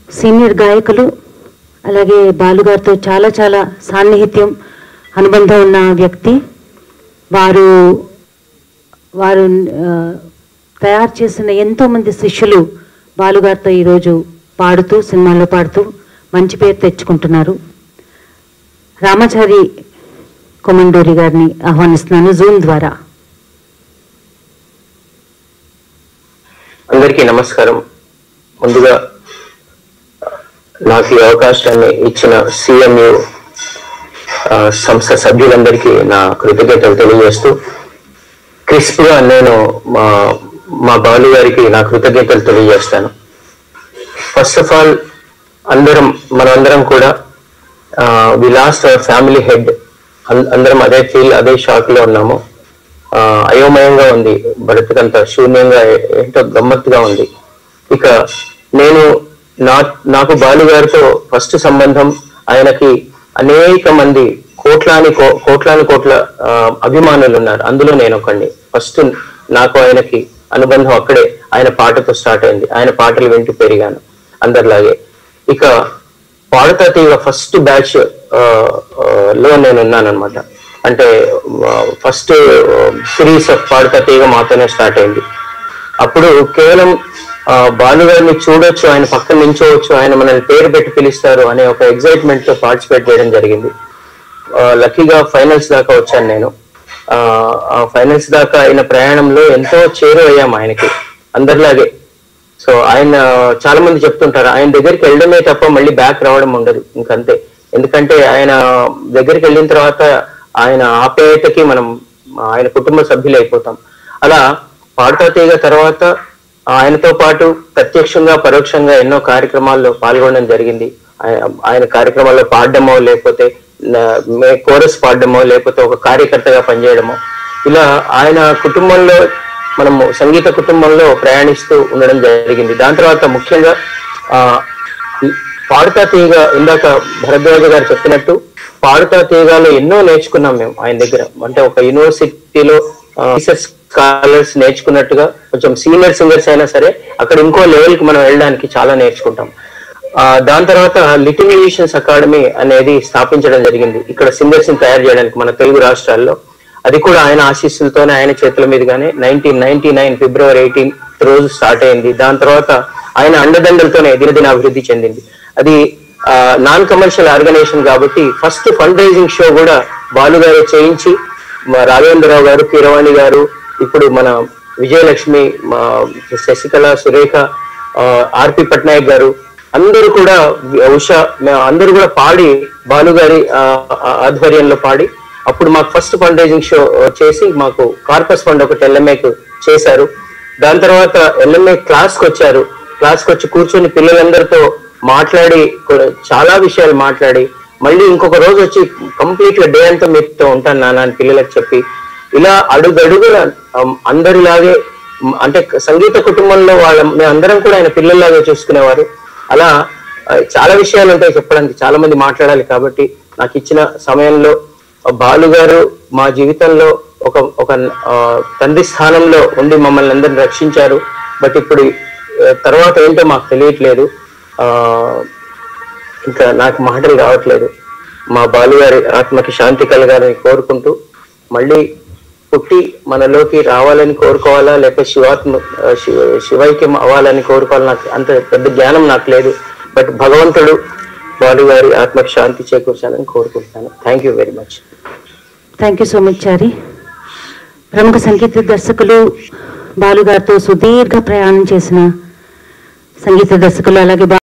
senior గాయకులు అలాగే బాలుగారితో చాలా చాలా సాన్నిహిత్యం అనుబంధం ఉన్న వ్యక్తి వారు వారు ఆ, తయారు చేసిన ఎంతో మంది శిష్యులు బాలుగారితో ఈరోజు పాడుతూ సినిమాల్లో పాడుతూ మంచి పేరు తెచ్చుకుంటున్నారు రామాచారి కొమండూరి గారిని ఆహ్వానిస్తున్నాను జూమ్ ద్వారా అందరికీ నమస్కారం ముందుగా నాకు ఈ అవకాశాన్ని ఇచ్చిన సిఎంయు సంస్థ సభ్యులందరికీ నా కృతజ్ఞతలు తెలియజేస్తూ క్రిస్ప్ గా నేను మా మా బాలు గారికి నా కృతజ్ఞతలు తెలియజేస్తాను ఫస్ట్ ఆఫ్ ఆల్ అందరం మనందరం కూడా we lost our family head అందరం అదే ఫీల్ అదే షాక్ లో ఉన్నాము ఆ, అయోమయంగా ఉంది బ్రతుకంతా శూన్యంగా ఏ- ఏంటో గమ్మత్తుగా ఉంది ఇక నేను నా నాకు బాలు గారితో ఫస్ట్ సంబంధం ఆయనకి అనేక మంది కోట్లాని కో- కోట్లాని కోట్ల ఆ, అభిమానులు ఉన్నారు అందులో నేను ఒకడిని ఫస్ట్ నాకు ఆయనకి అనుబంధం అక్కడే ఆయన పాటతో స్టార్ట్ అయింది ఆయన పాటలు వింటూ పెరిగాను అందరిలాగే ఇక పాడతా తీగ ఫస్ట్ బ్యాచ్ లో నేను ఉన్నాను అనమాట అంటే ఫస్ట్ సిరీస్ ఆఫ్ పాడతా తీగ మాతోనే స్టార్ట్ అయింది అప్పుడు కేవలం ఆ, బాలు గారిని చూడొచ్చు ఆయన పక్కన నించోవచ్చు ఆయన మనల్ని పేరు పెట్టి పిలుస్తారు అనే ఒక ఎగ్జైట్మెంట్ తో పార్టిసిపేట్ చేయడం జరిగింది లక్కీగా ఫైనల్స్ దాకా వచ్చాను నేను ఆ, ఆ ఫైనల్స్ దాకా అయిన ప్రయాణంలో ఎంతో చేరువయ్యాం ఆయనకి అందరిలాగే సో ఆయన చాలా మంది చెప్తుంటారు ఆయన దగ్గరికి వెళ్ళడమే తప్ప మళ్ళీ బ్యాక్ రావడం ఉండదు ఇంకంతే ఎందుకంటే ఆయన దగ్గరికి వెళ్ళిన తర్వాత ఆయన ఆప్యాయతకి మనం ఆయన కుటుంబ సభ్యులు అయిపోతాం అలా పాడుతా తీగ తర్వాత ఆయనతో పాటు ప్రత్యక్షంగా పరోక్షంగా ఎన్నో కార్యక్రమాల్లో పాల్గొనడం జరిగింది ఆయన- ఆయన కార్యక్రమాల్లో పాడడమో లేకపోతే నా- మే కోరస్ పాడడమో లేకపోతే ఒక కార్యకర్తగా పనిచేయడమో ఇలా ఆయన కుటుంబంలో మనము సంగీత కుటుంబంలో ప్రయాణిస్తూ ఉండడం జరిగింది దాని తర్వాత ముఖ్యంగా ఆ ఈ పాడుతా తీగ ఇందాక భరద్వాజ గారు చెప్పినట్టు పాడుతా తీగలో ఎన్నో నేర్చుకున్నాం మేము ఆయన దగ్గర అంటే ఒక యూనివర్సిటీలో రీసెర్చ్ స్కాలర్స్ నేర్చుకున్నట్టుగా కొంచెం సీనియర్ సింగర్స్ అయినా సరే అక్కడ ఇంకో లెవెల్ కి మనం వెళ్ళడానికి చాలా నేర్చుకుంటాం ఆ, దాని తర్వాత లిటిల్ మ్యూజిషియన్స్ అకాడమీ అనేది స్థాపించడం జరిగింది ఇక్కడ సింగర్స్ ని తయారు చేయడానికి మన తెలుగు రాష్ట్రాల్లో అది కూడా ఆయన ఆశీస్సులతోనే ఆయన చేతుల మీదుగానే నైన్టీన్ నైన్టీ నైన్ ఫిబ్రవరి ఎయిటీన్ రోజు స్టార్ట్ అయింది దాని తర్వాత ఆయన అండదండలతోనే దినదిన అభివృద్ధి చెందింది అది నాన్ కమర్షియల్ ఆర్గనైజేషన్ కాబట్టి ఫస్ట్ ఫండ్ రైజింగ్ షో కూడా బాలు గారు చేయించి మా రాఘవేంద్రరావు గారు కీరవాణి గారు ఇప్పుడు మన విజయలక్ష్మి మా శశికళ సురేఖ ఆ, ఆర్పి పట్నాయక్ గారు అందరూ కూడా ఉషా మే- అందరూ కూడా పాడి బాలు గారి ఆ, ఆ, ఆధ్వర్యంలో పాడి అప్పుడు మాకు ఫస్ట్ ఫండ్ రైజింగ్ షో చేసి మాకు కార్పస్ ఫండ్ ఒకటి ఎల్ఎంఏకు చేశారు దాని తర్వాత ఎల్ఎంఏ క్లాస్ కి వచ్చారు క్లాస్ కి వచ్చి కూర్చొని పిల్లలందరితో మాట్లాడి కూడా చాలా విషయాలు మాట్లాడి మళ్ళీ ఇంకొక రోజు వచ్చి కంప్లీట్ గా డే అంతా మీతో ఉంటాను నాన్న అని పిల్లలకు చెప్పి ఇలా అడుగడుగున అమ్, అందరిలాగే మ్, అంటే సంగీత కుటుంబంలో వాళ్ళ మేమందరం కూడా ఆయన పిల్లల్లాగా చూసుకునేవారు అలా ఆ, చాలా విషయాలు ఉంటాయి చెప్పడానికి చాలా మంది మాట్లాడాలి కాబట్టి నాకు ఇచ్చిన సమయంలో ఆ, బాలు గారు మా జీవితంలో ఒక ఒక ఆ, తండ్రి స్థానంలో ఉండి మమ్మల్ని అందరిని రక్షించారు బట్ ఇప్పుడు ఆ, తర్వాత ఏంటో మాకు తెలియట్లేదు ఆ ఇంకా నాకు మాటలు రావట్లేదు మా బాలు గారి ఆత్మకి శాంతి కలగాలని కోరుకుంటూ మళ్ళీ పుట్టి మనలోకి రావాలని కోరుకోవాలా లేకపోతే శివాత్మ ఆ, శివ శివైక్యం అవ్వాలని కోరుకోవాలి నాకు అంత పెద్ద జ్ఞానం నాకు లేదు బట్ భగవంతుడు బాలు గారి ఆత్మకి శాంతి చేకూర్చాలని కోరుకుంటున్నాను thank you very much thank you so much Chari ప్రముఖ సంగీత దర్శకులు బాలుగారితో సుదీర్ఘ ప్రయాణం చేసిన సంగీత దర్శకులు అలాగే